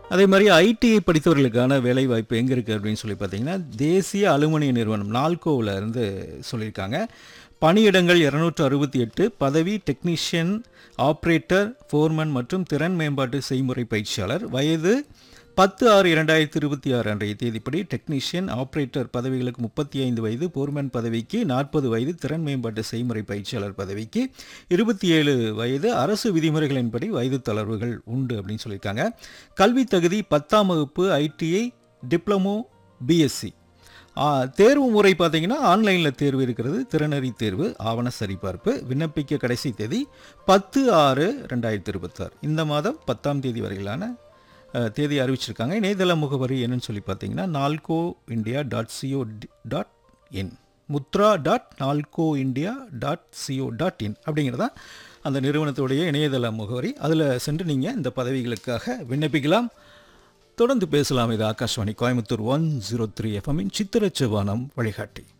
அதே மாதிரி ஐடிஐ படித்தவர்களுக்கான வேலைவாய்ப்பு எங்கே இருக்குது அப்படின்னு சொல்லி பார்த்தீங்கன்னா தேசிய அலுமினிய நிறுவனம் நால்கோவில் இருந்து சொல்லியிருக்காங்க பணியிடங்கள் இரநூற்று அறுபத்தி எட்டு பதவி டெக்னீஷியன் ஆப்ரேட்டர் ஃபோர்மன் மற்றும் திறன் மேம்பாட்டு செய்முறை பயிற்சியாளர் வயது பத்து ஆறு இரண்டாயிரத்தி இருபத்தி ஆறு அன்றைய தேதிப்படி டெக்னீஷியன் ஆப்ரேட்டர் பதவிகளுக்கு முப்பத்தி ஐந்து வயது போர்மேன் பதவிக்கு நாற்பது வயது திறன் மேம்பாட்டு செய்முறை பயிற்சியாளர் பதவிக்கு இருபத்தி ஏழு வயது அரசு விதிமுறைகளின்படி வயது தளர்வுகள் உண்டு அப்படின்னு சொல்லியிருக்காங்க கல்வி தகுதி பத்தாம் வகுப்பு ஐடிஐ டிப்ளமோ பிஎஸ்சி தேர்வு முறை பார்த்தீங்கன்னா ஆன்லைனில் தேர்வு இருக்கிறது திறனறி தேர்வு ஆவண சரிபார்ப்பு விண்ணப்பிக்க கடைசி தேதி பத்து ஆறு ரெண்டாயிரத்தி இருபத்தாறு இந்த மாதம் பத்தாம் தேதி வரையிலான அஹ், தேதி அறிவிச்சிருக்காங்க இணையதள முகவரி என்னன்னு சொல்லி பார்த்தீங்கன்னா Nalco India dot C O dot in Mudra dot Nalco India dot C O dot in அப்படிங்கிறதா அந்த நிறுவனத்துடைய இணையதள முகவரி அதில் சென்று நீங்கள் இந்த பதவிகளுக்காக விண்ணப்பிக்கலாம் தொடர்ந்து பேசலாம் இது Akashvani Coimbatore one zero three எஃப்எம்மின் சித்திரச்சவானம் வழிகாட்டி